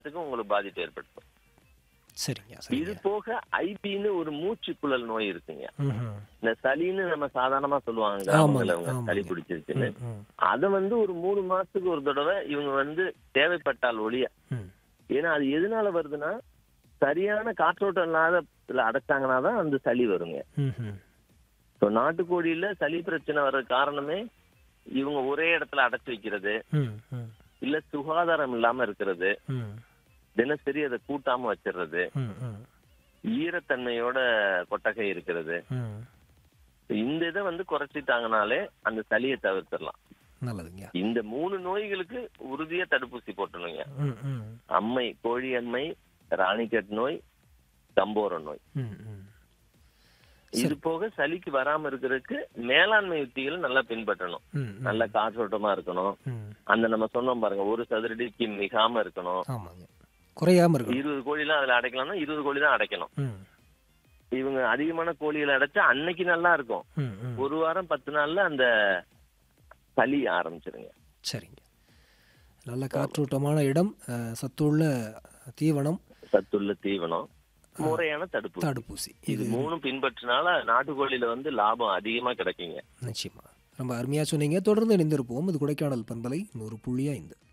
எல்லாத்துக்கும் உங்களுக்கு பாதிப்பு ஏற்படுத்தும் சரிங்க இது சரிங்க போக ஐபின்னு ஒரு மூச்சு குழல் நோய் இருக்குங்க ம்ஹும். இந்த சளின்னு நம்ம சாதாரணமா சொல்லுவாங்க ஆமாங்க, கிராமங்கள்ல அவங்க ஆமாங்க. சளி பிடிச்சிருச்சுன்னு ம், ம், அத வந்து ஒரு மூணு மாசத்துக்கு ஒரு தடவை இவங்க வந்து தேவைப்பட்டால் ஒழிய ம். ஏன்னா அது எதனால வருதுன்னா சரியான காற்றோட்டம் இல்லாத இதுல அடைச்சாங்கன்னா தான் அந்த சளி வருங்க ம்ஹும். ஸோ நாட்டுக்கோழியில சளி பிரச்சனை வர்ற காரணமே இவங்க ஒரே இடத்துல அடைச்சு வைக்கிறது ம், ம், இல்ல சுகாதாரம் இல்லாம இருக்கிறது ம், தினசரி அதை கூட்டாம வச்சிடுறது ம், ம், ஈரத்தன்மையோட கொட்டகை இருக்கிறது ம். இந்த இதை வந்து குறைச்சிட்டாங்கனாலே அந்த சளியை தவிர்த்திடலாம் நல்லதுங்க இந்த மூணு நோய்களுக்கு உறுதியா தடுப்பூசி போட்டணுங்க ம், ம், அம்மை கோழி அம்மை ராணிக்கட் நோய் கம்போர நோய் ம், ம். இது போக சளிக்கு வராம இருக்கிறதுக்கு மேலாண்மை யுத்திகளை நல்லா பின்பற்றணும் ம், ம், நல்ல காற்றோட்டமா இருக்கணும் ம். அந்த நம்ம சொன்னோம் பாருங்க ஒரு சதுரடிக்கு மிகாம இருக்கணும் ஆமாங்க குறையாம இருக்கணும் இருபது கோழி எல்லாம் அதுல அடைக்கலாம்னா இருபது கோழி தான் அடைக்கணும் ம், இவங்க அதிகமான கோழிகளை அடைச்சா அன்னைக்கு நல்லா இருக்கும் ம், ம். ஒரு வாரம் பத்து நாள்ல அந்த சளி ஆரம்பிச்சிருங்க சரிங்க நல்ல காற்றோட்டமான இடம் அஹ், சத்துள்ள தீவனம் சத்துள்ள தீவனம் முறையான தடுப்பு தடுப்பூசி இது இது மூணும் பின்பற்றினால நாட்டுக்கோழியில வந்து லாபம் அதிகமா கிடைக்குங்க நிச்சயமா ரொம்ப அருமையாக சொன்னீங்க தொடர்ந்து இணைந்திருப்போம் இது கொடைக்கானல் பண்பலை நூறு புள்ளி ஐந்து